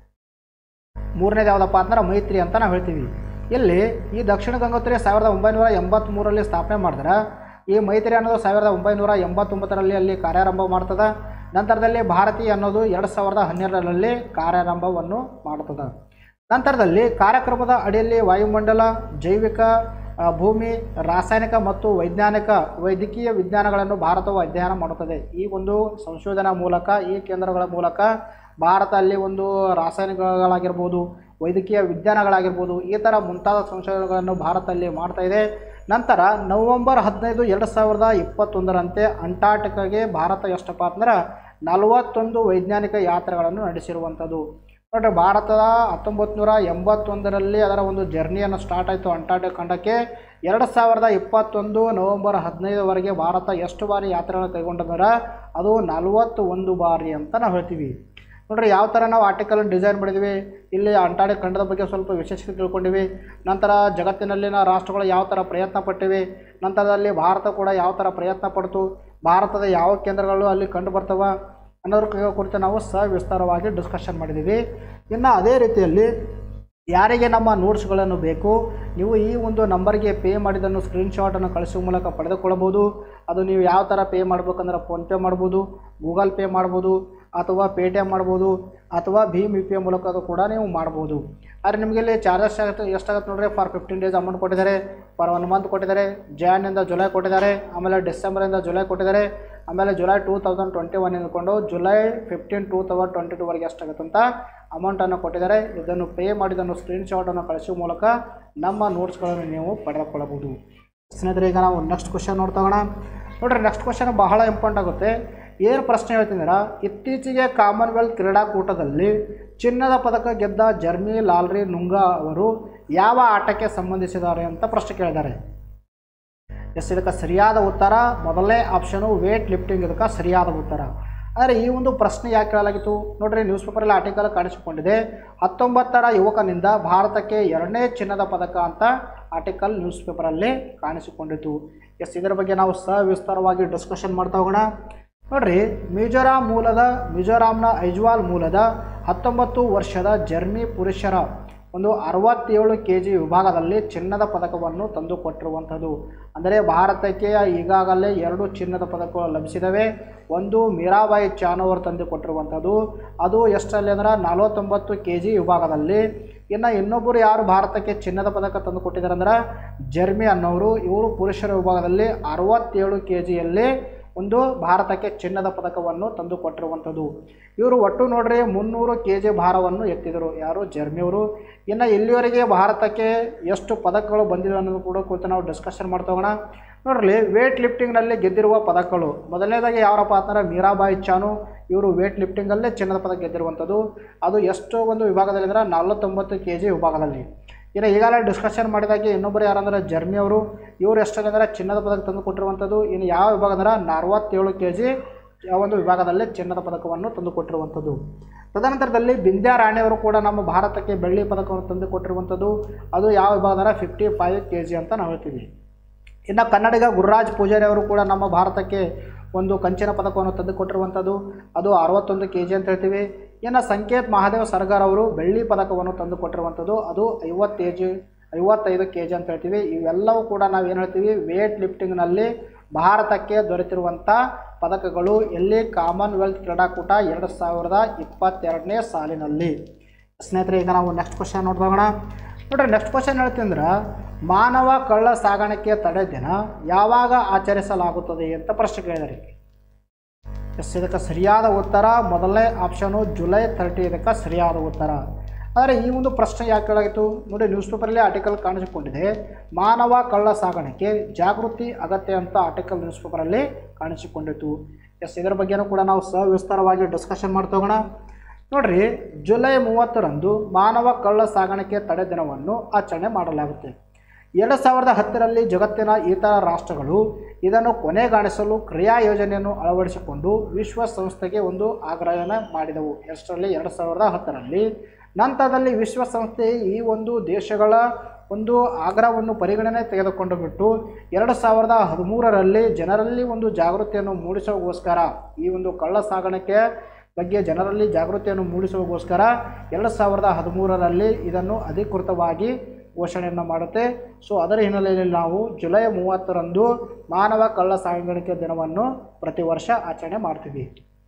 ಮೂರನೇದು ಯಾವುದಪ್ಪ ಅಂದ್ರೆ ಮೈತ್ರಿ ಅಂತ ನಾವು ಹೇಳ್ತೀವಿ ಇಲ್ಲಿ ಈ ದಕ್ಷಿಣ ಗಂಗೋತ್ರಿ ಸಾವಿರದ ಒಂಬೈನೂರ ಎಂಬತ್ತ್ಮೂರರಲ್ಲಿ ಸ್ಥಾಪನೆ ಮಾಡಿದ್ರೆ ಈ ಮೈತ್ರಿ ಅನ್ನೋದು ಸಾವಿರದ ಒಂಬೈನೂರ ಎಂಬತ್ತೊಂಬತ್ತರಲ್ಲಿ ಅಲ್ಲಿ ಕಾರ್ಯಾರಂಭ ಮಾಡ್ತದೆ ನಂತರದಲ್ಲಿ ಭಾರತಿ ಅನ್ನೋದು ಎರಡು ಸಾವಿರದ ಹನ್ನೆರಡರಲ್ಲಿ ಕಾರ್ಯಾರಂಭವನ್ನು ಮಾಡ್ತದೆ ನಂತರದಲ್ಲಿ ಕಾರ್ಯಕ್ರಮದ ಅಡಿಯಲ್ಲಿ ವಾಯುಮಂಡಲ ಜೈವಿಕ ಆ, ಭೂಮಿ ರಾಸಾಯನಿಕ ಮತ್ತು ವೈಜ್ಞಾನಿಕ ವೈದ್ಯಕೀಯ ವಿಜ್ಞಾನಗಳನ್ನು ಭಾರತವು ಅಧ್ಯಯನ ಮಾಡುತ್ತದೆ ಈ ಒಂದು ಸಂಶೋಧನಾ ಮೂಲಕ ಈ ಕೇಂದ್ರಗಳ ಮೂಲಕ ಭಾರತ ಅಲ್ಲಿ ಒಂದು ರಾಸಾಯನಿಕಗಳಾಗಿರ್ಬೋದು ವೈದ್ಯಕೀಯ ವಿಜ್ಞಾನಗಳಾಗಿರ್ಬೋದು ಈ ಥರ ಮುಂತಾದ ಸಂಶೋಧನೆಗಳನ್ನು ಭಾರತ ಅಲ್ಲಿ ಮಾಡ್ತಾ ಇದೆ ನಂತರ ನವೆಂಬರ್ ಹದಿನೈದು ಎರಡು ಸಾವಿರದ ಇಪ್ಪತ್ತೊಂದರಂತೆ ಅಂಟಾರ್ಟಿಕಾಗೆ ಭಾರತ ಎಷ್ಟಪ್ಪ ಅಂದ್ರೆ ನಲವತ್ತೊಂದು ವೈಜ್ಞಾನಿಕ ಯಾತ್ರೆಗಳನ್ನು ನಡೆಸಿರುವಂಥದ್ದು ನೋಡ್ರಿ ಭಾರತದ ಹತ್ತೊಂಬತ್ತು ನೂರ ಎಂಬತ್ತೊಂದರಲ್ಲಿ ಅದರ ಒಂದು ಜರ್ನಿಯನ್ನು ಸ್ಟಾರ್ಟ್ ಆಯಿತು ಅಂಟಾರ್ಟಿಕ್ ಖಂಡಕ್ಕೆ ಎರಡು ಸಾವಿರದ ಇಪ್ಪತ್ತೊಂದು ನವೆಂಬರ್ ಹದಿನೈದರವರೆಗೆ ಭಾರತ ಎಷ್ಟು ಬಾರಿ ಯಾತ್ರೆಗಳನ್ನು ಕೈಗೊಂಡಂದ್ರೆ ಅದು ನಲವತ್ತು ಒಂದು ಬಾರಿ ಅಂತ ನಾವು ಹೇಳ್ತೀವಿ ನೋಡ್ರಿ ಯಾವ ಥರ ನಾವು ಆರ್ಟಿಕಲ್ ಡಿಸೈನ್ ಮಾಡಿದ್ವಿ ಇಲ್ಲಿ ಅಂಟಾರ್ಟಿಕ್ ಖಂಡದ ಬಗ್ಗೆ ಸ್ವಲ್ಪ ವಿಶೇಷತೆ ತಿಳ್ಕೊಂಡಿವಿ ನಂತರ ಜಗತ್ತಿನಲ್ಲಿನ ರಾಷ್ಟ್ರಗಳು ಯಾವ ಥರ ಪ್ರಯತ್ನ ಪಟ್ಟಿವೆ ನಂತರದಲ್ಲಿ ಭಾರತ ಕೂಡ ಯಾವ ಥರ ಪ್ರಯತ್ನ ಪಡ್ತು ಭಾರತದ ಯಾವ ಕೇಂದ್ರಗಳು ಅಲ್ಲಿ ಕಂಡು ಬರ್ತವ ಅನ್ನೋದ್ರ ಕ- ಕುರಿತು ನಾವು ಸವಿಸ್ತಾರವಾಗಿ ಡಿಸ್ಕಷನ್ ಮಾಡಿದ್ದೀವಿ ಇನ್ನು ಅದೇ ರೀತಿಯಲ್ಲಿ ಯಾರಿಗೆ ನಮ್ಮ ನೋಟ್ಸ್ಗಳನ್ನು ಬೇಕು ನೀವು ಈ ಒಂದು ನಂಬರ್ಗೆ ಪೇ ಮಾಡಿದ್ದನ್ನು ಸ್ಕ್ರೀನ್ಶಾಟನ್ನು ಕಳಿಸುವ ಮೂಲಕ ಪಡೆದುಕೊಳ್ಳಬಹುದು ಅದು ನೀವು ಯಾವ ಥರ ಪೇ ಮಾಡ್ಬೇಕಂದ್ರೆ ಫೋನ್ಪೇ ಮಾಡ್ಬೋದು ಗೂಗಲ್ ಪೇ ಮಾಡ್ಬೋದು ಅಥವಾ ಪೇಟಿಎಮ್ ಮಾಡ್ಬೋದು ಅಥವಾ ಭೀಮ್ ಯು ಪಿ ಐ ಮೂಲಕ ಅದು ಕೂಡ ನೀವು ಮಾಡ್ಬೋದು ಆದರೆ ನಿಮಗೆ ಇಲ್ಲಿ ಚಾರ್ಜಸ್ ಆಗುತ್ತೆ ಎಷ್ಟಾಗುತ್ತೆ ನೋಡ್ರಿ ಫಾರ್ ಫಿಫ್ಟೀನ್ ಡೇಸ್ ಅಮೌಂಟ್ ಕೊಟ್ಟಿದ್ದಾರೆ ಫಾರ್ ಒನ್ ಮಂತ್ ಕೊಟ್ಟಿದ್ದಾರೆ ಜಾನ್ನಿಂದ ಜುಲೈ ಕೊಟ್ಟಿದ್ದಾರೆ ಆಮೇಲೆ ಡಿಸೆಂಬರಿಂದ ಜುಲೈ ಕೊಟ್ಟಿದ್ದಾರೆ ಆಮೇಲೆ July two thousand twenty one ಇಂದ್ಕೊಂಡು July fifteen two thousand twenty ಟೂವರೆಗೆ ಎಷ್ಟಾಗುತ್ತೆ ಅಂತ ಅಮೌಂಟನ್ನು ಕೊಟ್ಟಿದ್ದಾರೆ ಇದನ್ನು ಪೇ ಮಾಡಿದ್ದನ್ನು ಸ್ಕ್ರೀನ್ಶಾಟನ್ನು ಕಳಿಸುವ ಮೂಲಕ ನಮ್ಮ ನೋಟ್ಸ್ಗಳನ್ನು ನೀವು ಪಡೆದುಕೊಳ್ಳಬಹುದು ಸ್ನೇಹಿತರೆ ಈಗ ನಾವು ನೆಕ್ಸ್ಟ್ ಕ್ವಶನ್ ನೋಡ್ತೋಗೋಣ ನೋಡ್ರಿ ನೆಕ್ಸ್ಟ್ ಕ್ವಶನ್ ಬಹಳ ಇಂಪಾರ್ಟೆಂಟ್ ಆಗುತ್ತೆ ಏನು ಪ್ರಶ್ನೆ ಹೇಳ್ತಿದ್ದೀರಾ ಇತ್ತೀಚೆಗೆ ಕಾಮನ್ವೆಲ್ತ್ ಕ್ರೀಡಾಕೂಟದಲ್ಲಿ ಚಿನ್ನದ ಪದಕ ಗೆದ್ದ ಜರ್ಮಿ ಲಾಲ್ರಿ ನುಂಗಾ ಅವರು ಯಾವ ಆಟಕ್ಕೆ ಸಂಬಂಧಿಸಿದ್ದಾರೆ ಅಂತ ಪ್ರಶ್ನೆ ಕೇಳಿದ್ದಾರೆ ಎಸ್ ಇದಕ್ಕೆ ಸರಿಯಾದ ಉತ್ತರ ಮೊದಲನೇ ಆಪ್ಷನು ವೇಟ್ ಲಿಫ್ಟಿಂಗ್ ಇದಕ್ಕೆ ಸರಿಯಾದ ಉತ್ತರ ಆದರೆ ಈ ಒಂದು ಪ್ರಶ್ನೆ ಯಾಕೆ ಕೇಳಲಾಗಿತ್ತು ನೋಡ್ರಿ ನ್ಯೂಸ್ ಪೇಪರಲ್ಲಿ ಆರ್ಟಿಕಲ್ ಕಾಣಿಸಿಕೊಂಡಿದೆ ಹತ್ತೊಂಬತ್ತರ ಯುವಕನಿಂದ ಭಾರತಕ್ಕೆ ಎರಡನೇ ಚಿನ್ನದ ಪದಕ ಅಂತ ಆರ್ಟಿಕಲ್ ನ್ಯೂಸ್ ಪೇಪರಲ್ಲಿ ಕಾಣಿಸಿಕೊಂಡಿತು ಎಸ್ ಇದರ ಬಗ್ಗೆ ನಾವು ಸವಿಸ್ತಾರವಾಗಿ ಡಿಸ್ಕಷನ್ ಮಾಡ್ತಾ ಹೋಗೋಣ ನೋಡ್ರಿ ಮಿಜೋರಾಂ ಮೂಲದ ಮಿಜೋರಾಂನ ಐಜ್ವಾಲ್ ಮೂಲದ ಹತ್ತೊಂಬತ್ತು ವರ್ಷದ ಜರ್ಮಿ ಪುರುಷರ ಒಂದು ಅರವತ್ತೇಳು ಕೆ ಜಿ ವಿಭಾಗದಲ್ಲಿ ಚಿನ್ನದ ಪದಕವನ್ನು ತಂದುಕೊಟ್ಟಿರುವಂಥದ್ದು ಅಂದರೆ ಭಾರತಕ್ಕೆ ಈಗಾಗಲೇ ಎರಡು ಚಿನ್ನದ ಪದಕಗಳು ಲಭಿಸಿದವೆ ಒಂದು ಮೀರಾಬಾಯಿ ಚಾನ್ ಅವರು ತಂದು ಕೊಟ್ಟಿರುವಂಥದ್ದು ಅದು ಎಷ್ಟರಲ್ಲಿ ಅಂದ್ರೆ ನಲವತ್ತೊಂಬತ್ತು ಕೆ ಜಿ ವಿಭಾಗದಲ್ಲಿ ಇನ್ನು ಇನ್ನೊಬ್ಬರು ಯಾರು ಭಾರತಕ್ಕೆ ಚಿನ್ನದ ಪದಕ ತಂದು ಕೊಟ್ಟಿದ್ದಾರೆ ಅಂದ್ರೆ ಜರ್ಮಿ ಅನ್ನೋರು ಇವರು ಪುರುಷರ ವಿಭಾಗದಲ್ಲಿ ಅರವತ್ತೇಳು ಕೆ ಜಿಯಲ್ಲಿ ಒಂದು ಭಾರತಕ್ಕೆ ಚಿನ್ನದ ಪದಕವನ್ನು ತಂದು ಕೊಟ್ಟಿರುವಂಥದ್ದು ಇವರು ಒಟ್ಟು ನೋಡ್ರಿ ಮುನ್ನೂರು ಕೆ ಜಿ ಭಾರವನ್ನು ಎತ್ತಿದರು ಯಾರು ಜರ್ಮಿಯವರು ಇನ್ನು ಇಲ್ಲಿವರೆಗೆ ಭಾರತಕ್ಕೆ ಎಷ್ಟು ಪದಕಗಳು ಬಂದಿವೆ ಅನ್ನೋದು ಕೂಡ ಕುರಿತು ನಾವು ಡಿಸ್ಕಷನ್ ಮಾಡ್ತೋಗೋಣ ನೋಡ್ರಿ ವೇಟ್ ಲಿಫ್ಟಿಂಗ್ನಲ್ಲಿ ಗೆದ್ದಿರುವ ಪದಕಗಳು ಮೊದಲನೇದಾಗಿ ಯಾರಪ್ಪ ಅಂತಂದ್ರೆ ಮೀರಾಬಾಯಿ ಚಾನು ಇವರು ವೇಟ್ ಲಿಫ್ಟಿಂಗಲ್ಲೇ ಚಿನ್ನದ ಪದಕ ಗೆದ್ದಿರುವಂಥದ್ದು ಅದು ಎಷ್ಟು ಒಂದು ವಿಭಾಗದಲ್ಲಿ ಅಂದ್ರೆ ನಲವತ್ತೊಂಬತ್ತು ಕೆ ಜಿ ವಿಭಾಗದಲ್ಲಿ ಇನ್ನು ಈಗಾಗಲೇ ಡಿಸ್ಕಷನ್ ಮಾಡಿದಾಗೆ ಇನ್ನೊಬ್ಬರು ಯಾರಂದ್ರೆ ಜರ್ಮಿ ಅವರು ಇವರು ಎಷ್ಟಂದ್ರೆ ಚಿನ್ನದ ಪದಕ ತಂದು ಕೊಟ್ಟಿರುವಂಥದ್ದು ಇನ್ನು ಯಾವ ವಿಭಾಗ ಅಂದ್ರೆ ನಲವತ್ತೇಳು ಕೆ ಜಿ ಆ ಒಂದು ವಿಭಾಗದಲ್ಲಿ ಚಿನ್ನದ ಪದಕವನ್ನು ತಂದುಕೊಟ್ಟಿರುವಂಥದ್ದು ತದನಂತರದಲ್ಲಿ ಬಿಂದ್ಯಾ ರಾಣಿಯವರು ಕೂಡ ನಮ್ಮ ಭಾರತಕ್ಕೆ ಬೆಳ್ಳಿ ಪದಕವನ್ನು ತಂದು ಕೊಟ್ಟಿರುವಂಥದ್ದು ಅದು ಯಾವ ವಿಭಾಗದ ಫಿಫ್ಟಿ ಫೈವ್ ಕೆ ಜಿ ಅಂತ ನಾವು ಹೇಳ್ತೀವಿ ಇನ್ನು ಕನ್ನಡಿಗ ಗುರುರಾಜ್ ಪೂಜಾರಿ ಅವರು ಕೂಡ ನಮ್ಮ ಭಾರತಕ್ಕೆ ಒಂದು ಕಂಚಿನ ಪದಕವನ್ನು ತಂದುಕೊಟ್ಟಿರುವಂಥದ್ದು ಅದು ಅರವತ್ತೊಂದು ಕೆ ಜಿ ಅಂತ ಹೇಳ್ತೀವಿ ಇನ್ನು ಸಂಕೇತ್ ಮಹಾದೇವ್ ಸರ್ಗಾರ್ ಅವರು ಬೆಳ್ಳಿ ಪದಕವನ್ನು ತಂದುಕೊಟ್ಟಿರುವಂಥದ್ದು ಅದು ಐವತ್ತು ಕೆ ಜಿ ಐವತ್ತೈದು ಕೆ ಜಿ ಅಂತ ಹೇಳ್ತೀವಿ ಇವೆಲ್ಲವೂ ಕೂಡ ನಾವು ಏನು ಹೇಳ್ತೀವಿ ವೇಟ್ ಲಿಫ್ಟಿಂಗ್ನಲ್ಲಿ ಭಾರತಕ್ಕೆ ದೊರೆತಿರುವಂಥ ಪದಕಗಳು ಎಲ್ಲಿ ಕಾಮನ್ವೆಲ್ತ್ ಕ್ರೀಡಾಕೂಟ ಎರಡು ಸಾವಿರದ ಇಪ್ಪತ್ತೆರಡನೇ ಸಾಲಿನಲ್ಲಿ ಸ್ನೇಹಿತರೆ ಈಗ ನಾವು ನೆಕ್ಸ್ಟ್ ಕ್ವಶನ್ ನೋಡ್ಬೋಣ ನೋಡ್ರಿ ನೆಕ್ಸ್ಟ್ ಕ್ವಶನ್ ಹೇಳ್ತೀಂದ್ರೆ ಮಾನವ ಕಳ್ಳ ಸಾಗಾಣಿಕೆ ತಡೆ ದಿನ ಯಾವಾಗ ಆಚರಿಸಲಾಗುತ್ತದೆ ಅಂತ ಪ್ರಶ್ನೆ ಕೇಳಿದರೆ ಎಸ್ ಇದಕ್ಕೆ ಸರಿಯಾದ ಉತ್ತರ ಮೊದಲನೇ ಆಪ್ಷನು ಜುಲೈ ತರ್ಟಿ ಇದಕ್ಕೆ ಸರಿಯಾದ ಉತ್ತರ ಆದರೆ ಈ ಒಂದು ಪ್ರಶ್ನೆ ಯಾಕೆ ಕೇಳಾಗಿತ್ತು ನೋಡಿ ನ್ಯೂಸ್ ಪೇಪರಲ್ಲಿ ಆರ್ಟಿಕಲ್ ಕಾಣಿಸಿಕೊಂಡಿದೆ ಮಾನವ ಕಳ್ಳ ಸಾಗಾಣಿಕೆ ಜಾಗೃತಿ ಅಗತ್ಯ ಅಂತ ಆರ್ಟಿಕಲ್ ನ್ಯೂಸ್ ಪೇಪರಲ್ಲಿ ಕಾಣಿಸಿಕೊಂಡಿತ್ತು ಎಸ್ ಇದರ ಬಗ್ಗೆನೂ ಕೂಡ ನಾವು ಸವಿಸ್ತಾರವಾಗಿ ಡಿಸ್ಕಷನ್ ಮಾಡ್ತಾ ಹೋಗೋಣ ನೋಡ್ರಿ ಜುಲೈ ಮೂವತ್ತರಂದು ಮಾನವ ಕಳ್ಳ ಸಾಗಾಣಿಕೆ ತಡೆ ದಿನವನ್ನು ಆಚರಣೆ ಮಾಡಲಾಗುತ್ತೆ ಎರಡು ಸಾವಿರದ ಹತ್ತರಲ್ಲಿ ಜಗತ್ತಿನ ಇತರ ರಾಷ್ಟ್ರಗಳು ಇದನ್ನು ಕೊನೆಗಾಣಿಸಲು ಕ್ರಿಯಾ ಯೋಜನೆಯನ್ನು ಅಳವಡಿಸಿಕೊಂಡು ವಿಶ್ವಸಂಸ್ಥೆಗೆ ಒಂದು ಆಗ್ರಹನ ಮಾಡಿದವು ಎಷ್ಟರಲ್ಲಿ ಎರಡು ಸಾವಿರದ ಹತ್ತರಲ್ಲಿ ನಂತರದಲ್ಲಿ ವಿಶ್ವಸಂಸ್ಥೆ ಈ ಒಂದು ದೇಶಗಳ ಒಂದು ಆಗ್ರಹವನ್ನು ಪರಿಗಣನೆ ತೆಗೆದುಕೊಂಡು ಬಿಟ್ಟು ಎರಡು ಸಾವಿರದ ಹದಿಮೂರರಲ್ಲಿ ಜನರಲ್ಲಿ ಒಂದು ಜಾಗೃತಿಯನ್ನು ಮೂಡಿಸೋಗೋಸ್ಕರ ಈ ಒಂದು ಕಳ್ಳ ಸಾಗಾಣಿಕೆ ಬಗ್ಗೆ ಜನರಲ್ಲಿ ಜಾಗೃತಿಯನ್ನು ಮೂಡಿಸುವಗೋಸ್ಕರ ಎರಡು ಸಾವಿರದ ಹದಿಮೂರರಲ್ಲಿ ಇದನ್ನು ಅಧಿಕೃತವಾಗಿ ಘೋಷಣೆಯನ್ನು ಮಾಡುತ್ತೆ ಸೊ ಅದರ ಹಿನ್ನೆಲೆಯಲ್ಲಿ ನಾವು ಜುಲೈ ಮೂವತ್ತರಂದು ಮಾನವ ಕಳ್ಳ ಸಾಗಾಣಿಕೆ ದಿನವನ್ನು ಪ್ರತಿ ವರ್ಷ ಆಚರಣೆ ಮಾಡ್ತೀವಿ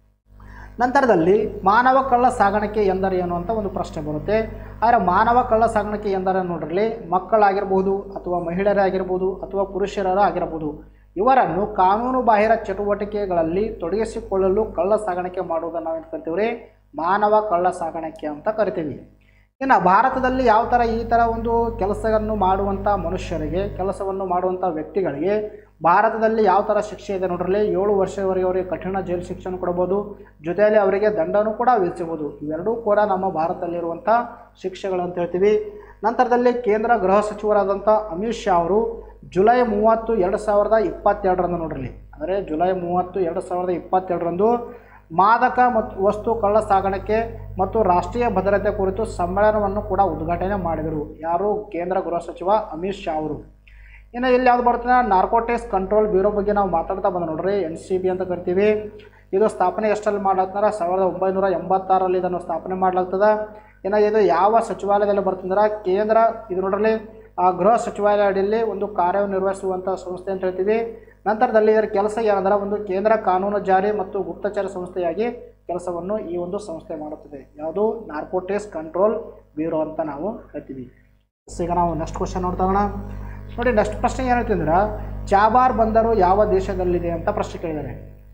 ನಂತರದಲ್ಲಿ ಮಾನವ ಕಳ್ಳ ಸಾಗಾಣಿಕೆ ಎಂದರೆ ಏನು ಅಂತ ಒಂದು ಪ್ರಶ್ನೆ ಬರುತ್ತೆ ಆದರೆ ಮಾನವ ಕಳ್ಳ ಸಾಗಾಣಿಕೆ ಎಂದರೆ ನೋಡ್ರಲ್ಲಿ ಮಕ್ಕಳಾಗಿರ್ಬೋದು ಅಥವಾ ಮಹಿಳೆಯರೇ ಆಗಿರ್ಬೋದು ಅಥವಾ ಪುರುಷರ ಆಗಿರ್ಬೋದು ಇವರನ್ನು ಕಾನೂನು ಬಾಹಿರ ಚಟುವಟಿಕೆಗಳಲ್ಲಿ ತೊಡಗಿಸಿಕೊಳ್ಳಲು ಕಳ್ಳ ಸಾಗಾಣಿಕೆ ಮಾಡುವುದನ್ನು ನಾವು ಏನು ಕರಿತೀವಿ ಮಾನವ ಕಳ್ಳ ಸಾಗಾಣಿಕೆ ಅಂತ ಕರಿತೀವಿ ಇನ್ನು ಭಾರತದಲ್ಲಿ ಯಾವ ಥರ ಈ ಥರ ಒಂದು ಕೆಲಸವನ್ನು ಮಾಡುವಂಥ ಮನುಷ್ಯರಿಗೆ ಕೆಲಸವನ್ನು ಮಾಡುವಂಥ ವ್ಯಕ್ತಿಗಳಿಗೆ ಭಾರತದಲ್ಲಿ ಯಾವ ಥರ ಶಿಕ್ಷೆ ಇದೆ ನೋಡ್ರಲ್ಲಿ ಏಳು ವರ್ಷದವರೆಗೆ ಅವರಿಗೆ ಕಠಿಣ ಜೈಲು ಶಿಕ್ಷೆಯನ್ನು ಕೊಡ್ಬೋದು ಜೊತೆಯಲ್ಲಿ ಅವರಿಗೆ ದಂಡನೂ ಕೂಡ ವಿಧಿಸಬಹುದು ಇವೆರಡೂ ಕೂಡ ನಮ್ಮ ಭಾರತದಲ್ಲಿರುವಂಥ ಶಿಕ್ಷೆಗಳು ಅಂತ ಹೇಳ್ತೀವಿ ನಂತರದಲ್ಲಿ ಕೇಂದ್ರ ಗೃಹ ಸಚಿವರಾದಂಥ ಅಮಿತ್ ಶಾ ಅವರು ಜುಲೈ ಮೂವತ್ತು ಎರಡು ಸಾವಿರದ ಇಪ್ಪತ್ತೆರಡರಂದು ನೋಡ್ರಲ್ಲಿ ಅಂದರೆ ಜುಲೈ ಮೂವತ್ತು ಎರಡು ಸಾವಿರದ ಇಪ್ಪತ್ತೆರಡರಂದು ಮಾದಕ ಮತ್ತು ವಸ್ತು ಕಳ್ಳ ಸಾಗಾಣಿಕೆ ಮತ್ತು ರಾಷ್ಟ್ರೀಯ ಭದ್ರತೆ ಕುರಿತು ಸಮ್ಮೇಳನವನ್ನು ಕೂಡ ಉದ್ಘಾಟನೆ ಮಾಡಿದರು ಯಾರು ಕೇಂದ್ರ ಗೃಹ ಸಚಿವ ಅಮಿತ್ ಶಾ ಅವರು ಇನ್ನು ಇಲ್ಲಿ ಯಾವ್ದು ಬರ್ತದೆ ನಾರ್ಕೋಟಿಕ್ಸ್ ಕಂಟ್ರೋಲ್ ಬ್ಯೂರೋ ಬಗ್ಗೆ ನಾವು ಮಾತಾಡ್ತಾ ಬಂದ ನೋಡ್ರಿ ಎನ್ ಸಿ ಬಿ ಅಂತ ಕರಿತೀವಿ ಇದು ಸ್ಥಾಪನೆ ಎಷ್ಟಲ್ಲಿ ಮಾಡ್ಲಾಗ್ತಾರೆ ಸಾವಿರದ ಒಂಬೈನೂರ ಎಂಬತ್ತಾರಲ್ಲಿ ಇದನ್ನು ಸ್ಥಾಪನೆ ಮಾಡ್ಲಾಗ್ತದೆ ಇನ್ನು ಇದು ಯಾವ ಸಚಿವಾಲಯದಲ್ಲಿ ಬರ್ತಂದ್ರೆ ಕೇಂದ್ರ ಇದು ನೋಡ್ರಲ್ಲಿ ಆ ಗೃಹ ಸಚಿವಾಲಯ ಅಡಿಯಲ್ಲಿ ಒಂದು ಕಾರ್ಯನಿರ್ವಹಿಸುವಂಥ ಸಂಸ್ಥೆ ಅಂತ ಹೇಳ್ತೀವಿ ನಂತರದಲ್ಲಿ ಇದರ ಕೆಲಸ ಏನಂದ್ರೆ ಒಂದು ಕೇಂದ್ರ ಕಾನೂನು ಜಾರಿ ಮತ್ತು ಗುಪ್ತಚರ ಸಂಸ್ಥೆಯಾಗಿ ಕೆಲಸವನ್ನು ಈ ಒಂದು ಸಂಸ್ಥೆ ಮಾಡುತ್ತದೆ ಯಾವುದು ನಾರ್ಕೋಟಿಕ್ಸ್ ಕಂಟ್ರೋಲ್ ಬ್ಯೂರೋ ಅಂತ ನಾವು ಹೇಳ್ತೀವಿ ಸೊ ಈಗ ನಾವು ನೆಕ್ಸ್ಟ್ ಕ್ವಶನ್ ನೋಡ್ತಾ ಹೋಗೋಣ ನೋಡಿ ನೆಕ್ಸ್ಟ್ ಪ್ರಶ್ನೆ ಏನು ಹೇಳ್ತಿದ್ರೆ ಚಾಬಾರ್ ಬಂದರು ಯಾವ ದೇಶದಲ್ಲಿದೆ ಅಂತ ಪ್ರಶ್ನೆ ಕೇಳಿದ್ದಾರೆ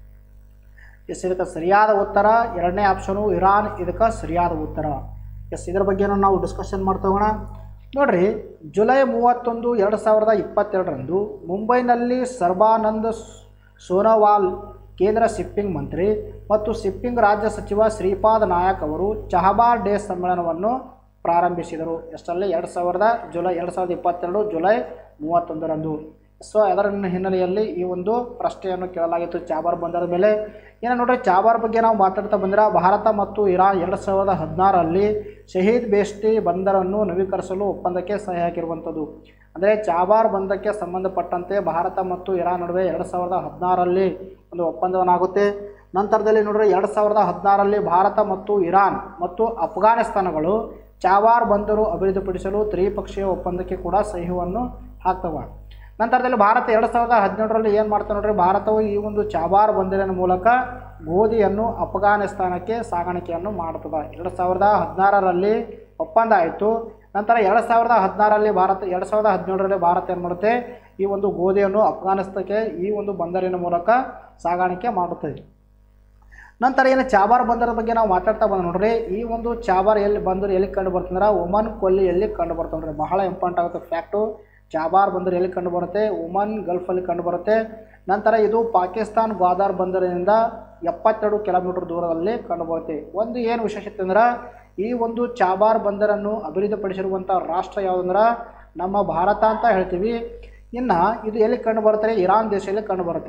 ಎಸ್ ಇದಕ್ಕೆ ಸರಿಯಾದ ಉತ್ತರ ಎರಡನೇ ಆಪ್ಷನು ಇರಾನ್ ಇದಕ್ಕೆ ಸರಿಯಾದ ಉತ್ತರ ಎಸ್ ಇದರ ಬಗ್ಗೆನೂ ನಾವು ಡಿಸ್ಕಷನ್ ಮಾಡ್ತಾ ಹೋಗೋಣ ನೋಡ್ರಿ ಜುಲೈ ಮೂವತ್ತೊಂದು ಎರಡು ಸಾವಿರದ ಇಪ್ಪತ್ತೆರಡರಂದು ಮುಂಬೈನಲ್ಲಿ ಸರ್ಬಾನಂದ್ ಸೋನೋವಾಲ್ ಕೇಂದ್ರ ಶಿಪ್ಪಿಂಗ್ ಮಂತ್ರಿ ಮತ್ತು ಶಿಪ್ಪಿಂಗ್ ರಾಜ್ಯ ಸಚಿವ ಶ್ರೀಪಾದ್ ನಾಯಕ್ ಅವರು ಚಹಬಾರ್ ಡೇ ಸಮ್ಮೇಳನವನ್ನು ಪ್ರಾರಂಭಿಸಿದರು ಎಷ್ಟರಲ್ಲಿ ಎರಡು ಸಾವಿರದ ಜುಲೈ ಎರಡು ಸಾವಿರದ ಇಪ್ಪತ್ತೆರಡು ಜುಲೈ ಮೂವತ್ತೊಂದರಂದು ಸೊ ಅದರ ಹಿನ್ನೆಲೆಯಲ್ಲಿ ಈ ಒಂದು ಪ್ರಶ್ನೆಯನ್ನು ಕೇಳಲಾಗಿತ್ತು ಚಾಬಾರ್ ಬಂದರ ಮೇಲೆ ಇನ್ನು ನೋಡ್ರಿ ಚಾಬಾರ್ ಬಗ್ಗೆ ನಾವು ಮಾತಾಡ್ತಾ ಬಂದರೆ ಭಾರತ ಮತ್ತು ಇರಾನ್ ಎರಡು ಸಾವಿರದ ಹದಿನಾರರಲ್ಲಿ ಶಹೀದ್ ಬೇಷ್ಟಿ ಬಂದರನ್ನು ನವೀಕರಿಸಲು ಒಪ್ಪಂದಕ್ಕೆ ಸಹಿ ಹಾಕಿರುವಂಥದ್ದು ಅಂದರೆ ಚಾಬಾರ್ ಬಂಧಕ್ಕೆ ಸಂಬಂಧಪಟ್ಟಂತೆ ಭಾರತ ಮತ್ತು ಇರಾನ್ ನಡುವೆ ಎರಡು ಸಾವಿರದ ಹದಿನಾರರಲ್ಲಿ ಒಂದು ಒಪ್ಪಂದವನ್ನಾಗುತ್ತೆ ನಂತರದಲ್ಲಿ ನೋಡ್ರಿ ಎರಡು ಸಾವಿರದ ಹದಿನಾರರಲ್ಲಿ ಭಾರತ ಮತ್ತು ಇರಾನ್ ಮತ್ತು ಅಫ್ಘಾನಿಸ್ತಾನಗಳು ಚಾಬಾರ್ ಬಂದರು ಅಭಿವೃದ್ಧಿಪಡಿಸಲು ತ್ರಿಪಕ್ಷೀಯ ಒಪ್ಪಂದಕ್ಕೆ ಕೂಡ ಸಹಿಯನ್ನು ಹಾಕ್ತವೆ ನಂತರದಲ್ಲಿ ಭಾರತ ಎರಡು ಸಾವಿರದ ಹದಿನೇಳರಲ್ಲಿ ಏನು ಮಾಡ್ತಾ ನೋಡ್ರಿ ಭಾರತವು ಈ ಒಂದು ಚಾಬಾರ್ ಬಂದರಿನ ಮೂಲಕ ಗೋಧಿಯನ್ನು ಅಫ್ಘಾನಿಸ್ತಾನಕ್ಕೆ ಸಾಗಾಣಿಕೆಯನ್ನು ಮಾಡ್ತದೆ ಎರಡು ಸಾವಿರದ ಹದಿನಾರರಲ್ಲಿ ಒಪ್ಪಂದ ಆಯಿತು ನಂತರ ಎರಡು ಸಾವಿರದ ಹದಿನಾರರಲ್ಲಿ ಭಾರತ ಎರಡು ಸಾವಿರದ ಹದಿನೇಳರಲ್ಲಿ ಭಾರತ ಏನು ಮಾಡುತ್ತೆ ಈ ಒಂದು ಗೋಧಿಯನ್ನು ಅಫ್ಘಾನಿಸ್ತಾನಕ್ಕೆ ಈ ಒಂದು ಬಂದರಿನ ಮೂಲಕ ಸಾಗಾಣಿಕೆ ಮಾಡುತ್ತದೆ ನಂತರ ಏನು ಚಾಬಾರ್ ಬಂದರ ಬಗ್ಗೆ ನಾವು ಮಾತಾಡ್ತಾ ಬಂದ ನೋಡ್ರಿ ಈ ಒಂದು ಚಾಬಾರ್ ಎಲ್ಲಿ ಬಂದರು ಎಲ್ಲಿ ಕಂಡು ಬರ್ತಂದ್ರೆ ಒಮನ್ ಕೊಲ್ಲಿ ಎಲ್ಲಿ ಕಂಡು ಬರ್ತದೆ ನೋಡ್ರಿ ಬಹಳ ಇಂಪಾರ್ಟೆಂಟ್ ಆಗುತ್ತೆ ಫ್ಯಾಕ್ಟು ಚಾಬಾರ್ ಬಂದರು ಎಲ್ಲಿ ಕಂಡು ಬರುತ್ತೆ ಒಮನ್ ಗಲ್ಫಲ್ಲಿ ಕಂಡು ಬರುತ್ತೆ ನಂತರ ಇದು ಪಾಕಿಸ್ತಾನ್ ಗ್ವಾದಾರ್ ಬಂದರಿನಿಂದ ಎಪ್ಪತ್ತೆರಡು ಕಿಲೋಮೀಟರ್ ದೂರದಲ್ಲಿ ಕಂಡು ಬರುತ್ತೆ ಒಂದು ಏನು ವಿಶೇಷತೆ ಅಂದ್ರೆ ಈ ಒಂದು ಚಾಬಾರ್ ಬಂದರನ್ನು ಅಭಿವೃದ್ಧಿಪಡಿಸಿರುವಂಥ ರಾಷ್ಟ್ರ ಯಾವುದಂದ್ರೆ ನಮ್ಮ ಭಾರತ ಅಂತ ಹೇಳ್ತೀವಿ ಇನ್ನು ಇದು ಎಲ್ಲಿ ಕಂಡು ಬರುತ್ತೆ ಇರಾನ್ ದೇಶದಲ್ಲಿ ಕಂಡು ಬರುತ್ತೆ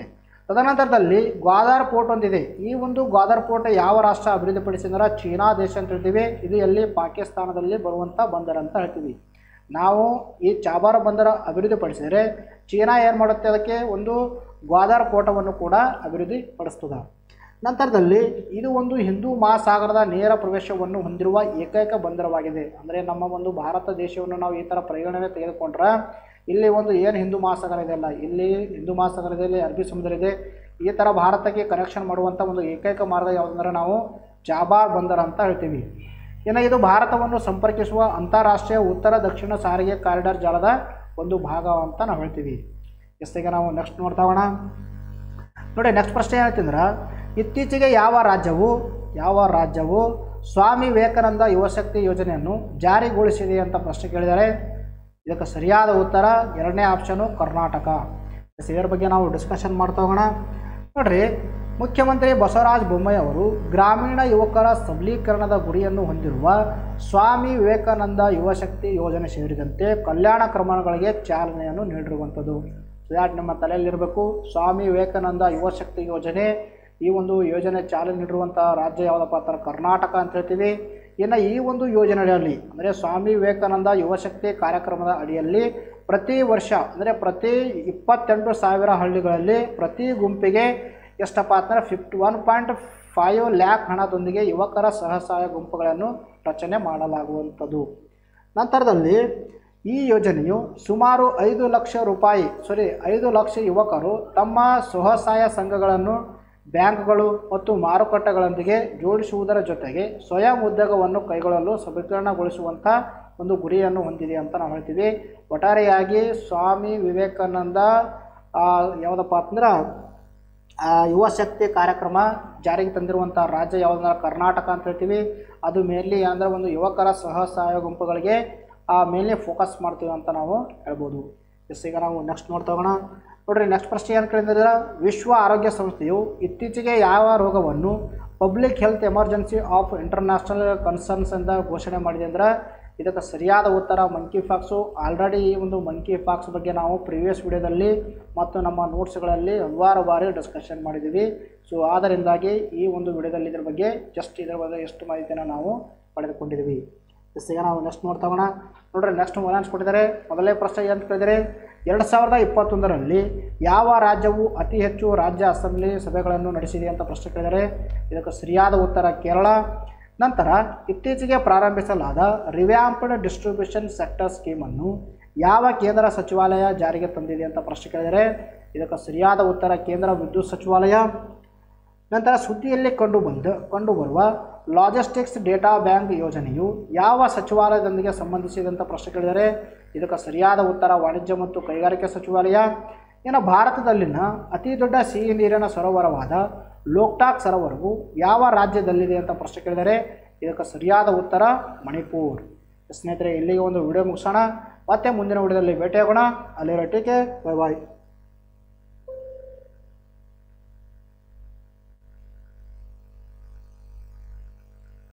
ತದನಂತರದಲ್ಲಿ ಗ್ವಾದಾರ್ ಪೋರ್ಟ್ ಒಂದಿದೆ ಈ ಒಂದು ಗ್ವಾದಾರ್ ಪೋರ್ಟ್ ಯಾವ ರಾಷ್ಟ್ರ ಅಭಿವೃದ್ಧಿಪಡಿಸಿದ್ರೆ ಚೀನಾ ದೇಶ ಅಂತ ಹೇಳ್ತೀವಿ ಇದು ಎಲ್ಲಿ ಪಾಕಿಸ್ತಾನದಲ್ಲಿ ಬರುವಂಥ ಬಂದರ್ ಅಂತ ಹೇಳ್ತೀವಿ ನಾವು ಈ ಚಾಬಾರ ಬಂದರ ಅಭಿವೃದ್ಧಿಪಡಿಸಿದರೆ ಚೀನಾ ಏನು ಮಾಡುತ್ತೆ ಅದಕ್ಕೆ ಒಂದು ಗ್ವಾದಾರ್ ಪೋಟವನ್ನು ಕೂಡ ಅಭಿವೃದ್ಧಿಪಡಿಸ್ತದೆ ನಂತರದಲ್ಲಿ ಇದು ಒಂದು ಹಿಂದೂ ಮಹಾಸಾಗರದ ನೇರ ಪ್ರವೇಶವನ್ನು ಹೊಂದಿರುವ ಏಕೈಕ ಬಂದರವಾಗಿದೆ ಅಂದರೆ ನಮ್ಮ ಒಂದು ಭಾರತ ದೇಶವನ್ನು ನಾವು ಈ ಥರ ಪರಿಗಣನೆ ತೆಗೆದುಕೊಂಡ್ರೆ ಇಲ್ಲಿ ಒಂದು ಏನು ಹಿಂದೂ ಮಹಾಸಾಗರ ಇದೆಯಲ್ಲ ಇಲ್ಲಿ ಹಿಂದೂ ಮಹಾಸಾಗರ ಇದೆ ಇಲ್ಲಿ ಅರಬ್ಬಿ ಸಮುದ್ರ ಇದೆ ಈ ಥರ ಭಾರತಕ್ಕೆ ಕನೆಕ್ಷನ್ ಮಾಡುವಂಥ ಒಂದು ಏಕೈಕ ಮಾರ್ಗ ಯಾವುದಂದ್ರೆ ನಾವು ಜಾಬಾರ್ ಬಂದರ್ ಅಂತ ಹೇಳ್ತೀವಿ ಇನ್ನು ಇದು ಭಾರತವನ್ನು ಸಂಪರ್ಕಿಸುವ ಅಂತಾರಾಷ್ಟ್ರೀಯ ಉತ್ತರ ದಕ್ಷಿಣ ಸಾರಿಗೆ ಕಾರಿಡಾರ್ ಜಾಲದ ಒಂದು ಭಾಗ ಅಂತ ನಾವು ಹೇಳ್ತೀವಿ ಎಸ್ತಿಗೆ ನಾವು ನೆಕ್ಸ್ಟ್ ನೋಡ್ತಾ ಹೋಗೋಣ ನೋಡಿ ನೆಕ್ಸ್ಟ್ ಪ್ರಶ್ನೆ ಹೇಳ್ತಿದ್ರೆ ಇತ್ತೀಚೆಗೆ ಯಾವ ರಾಜ್ಯವು ಯಾವ ರಾಜ್ಯವು ಸ್ವಾಮಿ ವಿವೇಕಾನಂದ ಯುವಶಕ್ತಿ ಯೋಜನೆಯನ್ನು ಜಾರಿಗೊಳಿಸಿದೆ ಅಂತ ಪ್ರಶ್ನೆ ಕೇಳಿದ್ದಾರೆ ಇದಕ್ಕೆ ಸರಿಯಾದ ಉತ್ತರ ಎರಡನೇ ಆಪ್ಷನು ಕರ್ನಾಟಕ ಎಸ್, ಇದರ ಬಗ್ಗೆ ನಾವು ಡಿಸ್ಕಷನ್ ಮಾಡ್ತಾ ಹೋಗೋಣ ನೋಡ್ರಿ ಮುಖ್ಯಮಂತ್ರಿ ಬಸವರಾಜ ಬೊಮ್ಮಾಯಿ ಅವರು ಗ್ರಾಮೀಣ ಯುವಕರ ಸಬಲೀಕರಣದ ಗುರಿಯನ್ನು ಹೊಂದಿರುವ ಸ್ವಾಮಿ ವಿವೇಕಾನಂದ ಯುವಶಕ್ತಿ ಯೋಜನೆ ಸೇರಿದಂತೆ ಕಲ್ಯಾಣ ಕ್ರಮಗಳಿಗೆ ಚಾಲನೆಯನ್ನು ನೀಡಿರುವಂಥದ್ದು ಯಾಕೆ ನಮ್ಮ ತಲೆಯಲ್ಲಿರಬೇಕು ಸ್ವಾಮಿ ವಿವೇಕಾನಂದ ಯುವಶಕ್ತಿ ಯೋಜನೆ ಈ ಒಂದು ಯೋಜನೆ ಚಾಲನೆ ನೀಡಿರುವಂಥ ರಾಜ್ಯ ಯಾವುದಪ್ಪ ಅಂತಾರೆ ಕರ್ನಾಟಕ ಅಂತ ಹೇಳ್ತೀವಿ ಇನ್ನು ಈ ಒಂದು ಯೋಜನೆ ಅಡಿಯಲ್ಲಿ ಅಂದರೆ ಸ್ವಾಮಿ ವಿವೇಕಾನಂದ ಯುವಶಕ್ತಿ ಕಾರ್ಯಕ್ರಮದ ಅಡಿಯಲ್ಲಿ ಪ್ರತಿ ವರ್ಷ ಅಂದರೆ ಪ್ರತಿ ಇಪ್ಪತ್ತೆಂಟು ಸಾವಿರ ಹಳ್ಳಿಗಳಲ್ಲಿ ಪ್ರತಿ ಗುಂಪಿಗೆ ಎಷ್ಟಪ್ಪ ಅಂತಂದರೆ fifty one point five lakh ಹಣದೊಂದಿಗೆ ಯುವಕರ ಸಹಸಹಾಯ ಗುಂಪುಗಳನ್ನು ರಚನೆ ಮಾಡಲಾಗುವಂಥದ್ದು ನಂತರದಲ್ಲಿ ಈ ಯೋಜನೆಯು ಸುಮಾರು ಐದು ಲಕ್ಷ ರೂಪಾಯಿ ಸಾರಿ ಐದು ಲಕ್ಷ ಯುವಕರು ತಮ್ಮ ಸ್ವಸಹಾಯ ಸಂಘಗಳನ್ನು ಬ್ಯಾಂಕ್ಗಳು ಮತ್ತು ಮಾರುಕಟ್ಟೆಗಳೊಂದಿಗೆ ಜೋಡಿಸುವುದರ ಜೊತೆಗೆ ಸ್ವಯಂ ಉದ್ಯೋಗವನ್ನು ಕೈಗೊಳ್ಳಲು ಸಬಲೀಕರಣಗೊಳಿಸುವಂಥ ಒಂದು ಗುರಿಯನ್ನು ಹೊಂದಿದೆ ಅಂತ ನಾವು ಹೇಳ್ತೀವಿ ಒಟ್ಟಾರೆಯಾಗಿ ಸ್ವಾಮಿ ವಿವೇಕಾನಂದ ಆ, ಯಾವುದಪ್ಪ ಅಂತಂದ್ರೆ ಆ, ಯುವ ಶಕ್ತಿ ಕಾರ್ಯಕ್ರಮ ಜಾರಿಗೆ ತಂದಿರುವಂಥ ರಾಜ್ಯ ಯಾವುದಂದ್ರೆ ಕರ್ನಾಟಕ ಅಂತ ಹೇಳ್ತೀವಿ ಅದು ಮೇನ್ಲಿ ಅಂದರೆ ಒಂದು ಯುವಕರ ಸಹಸಹಾಯ ಗುಂಪುಗಳಿಗೆ ಆ ಮೇನ್ಲಿ ಫೋಕಸ್ ಮಾಡ್ತೀವಿ ಅಂತ ನಾವು ಹೇಳ್ಬೋದು ಎಸ್ ಈಗ ನಾವು ನೆಕ್ಸ್ಟ್ ನೋಡ್ತಾ ಹೋಗೋಣ ನೋಡ್ರಿ ನೆಕ್ಸ್ಟ್ ಪ್ರಶ್ನೆ ಏನು ಕೇಳಿದ್ರೆ ವಿಶ್ವ ಆರೋಗ್ಯ ಸಂಸ್ಥೆಯು ಇತ್ತೀಚೆಗೆ ಯಾವ ರೋಗವನ್ನು public health emergency of international concerns ಅಂತ ಘೋಷಣೆ ಮಾಡಿದೆ ಅಂದ್ರೆ ಇದಕ್ಕೆ ಸರಿಯಾದ ಉತ್ತರ ಮಂಕಿ ಫಾಕ್ಸು ಆಲ್ರೆಡಿ ಈ ಒಂದು ಮಂಕಿ ಫಾಕ್ಸ್ ಬಗ್ಗೆ ನಾವು ಪ್ರಿವಿಯಸ್ ವಿಡಿಯೋದಲ್ಲಿ ಮತ್ತು ನಮ್ಮ ನೋಟ್ಸ್ಗಳಲ್ಲಿ ಹಲವಾರು ಬಾರಿ ಡಿಸ್ಕಷನ್ ಮಾಡಿದ್ದೀವಿ ಸೊ ಆದ್ದರಿಂದಾಗಿ ಈ ಒಂದು ವಿಡಿಯೋದಲ್ಲಿ ಇದ್ರ ಬಗ್ಗೆ ಜಸ್ಟ್ ಇದರ ಬಗ್ಗೆ ಎಷ್ಟು ಮಾಹಿತಿಯನ್ನು ನಾವು ಪಡೆದುಕೊಂಡಿದ್ದೀವಿ ಎಸ್ ಈಗ ನಾವು ನೆಕ್ಸ್ಟ್ ನೋಡ್ತಾ ಹೋಗೋಣ ನೋಡ್ರಿ ನೆಕ್ಸ್ಟ್ ಮೊದಲನೇ ಕೊಟ್ಟಿದ್ದಾರೆ ಮೊದಲನೇ ಪ್ರಶ್ನೆ ಏನು ಕೇಳಿದರೆ ಎರಡು ಸಾವಿರದ ಇಪ್ಪತ್ತೊಂದರಲ್ಲಿ ಯಾವ ರಾಜ್ಯವು ಅತಿ ಹೆಚ್ಚು ರಾಜ್ಯ ಅಸೆಂಬ್ಲಿ ಸಭೆಗಳನ್ನು ನಡೆಸಿದೆ ಅಂತ ಪ್ರಶ್ನೆ ಕೇಳಿದರೆ ಇದಕ್ಕೆ ಸರಿಯಾದ ಉತ್ತರ ಕೇರಳ ನಂತರ ಇತ್ತೀಚೆಗೆ ಪ್ರಾರಂಭಿಸಲಾದ ರಿವ್ಯಾಂಪ್ಡ್ ಡಿಸ್ಟ್ರಿಬ್ಯೂಷನ್ ಸೆಕ್ಟರ್ ಸ್ಕೀಮನ್ನು ಯಾವ ಕೇಂದ್ರ ಸಚಿವಾಲಯ ಜಾರಿಗೆ ತಂದಿದೆ ಅಂತ ಪ್ರಶ್ನೆ ಕೇಳಿದರೆ ಇದಕ್ಕೆ ಸರಿಯಾದ ಉತ್ತರ ಕೇಂದ್ರ ವಿದ್ಯುತ್ ಸಚಿವಾಲಯ ನಂತರ ಸುದ್ದಿಯಲ್ಲಿ ಕಂಡುಬಂದು ಕಂಡುಬರುವ ಲಾಜಿಸ್ಟಿಕ್ಸ್ ಡೇಟಾ ಬ್ಯಾಂಕ್ ಯೋಜನೆಯು ಯಾವ ಸಚಿವಾಲಯದೊಂದಿಗೆ ಸಂಬಂಧಿಸಿದಂಥ ಪ್ರಶ್ನೆ ಕೇಳಿದರೆ ಇದಕ್ಕೆ ಸರಿಯಾದ ಉತ್ತರ ವಾಣಿಜ್ಯ ಮತ್ತು ಕೈಗಾರಿಕಾ ಸಚಿವಾಲಯ ಇನ್ನು ಭಾರತದಲ್ಲಿನ ಅತಿ ದೊಡ್ಡ ಸಿಹಿ ನೀರಿನ ಸರೋವರವಾದ ಲೋಕ್ಟಾಕ್ ಸರೋವರವು ಯಾವ ರಾಜ್ಯದಲ್ಲಿದೆ ಅಂತ ಪ್ರಶ್ನೆ ಕೇಳಿದರೆ ಇದಕ್ಕೆ ಸರಿಯಾದ ಉತ್ತರ ಮಣಿಪುರ್ ಸ್ನೇಹಿತರೆ ಇಲ್ಲಿಗೆ ಒಂದು ವಿಡಿಯೋ ಮುಗಿಸೋಣ ಮತ್ತೆ ಮುಂದಿನ ವಿಡಿಯೋದಲ್ಲಿ ಭೇಟಿಯಾಗೋಣ ಅಲ್ಲಿರೋ ಟೀಕೆ ಬಾಯ್ ಬಾಯ್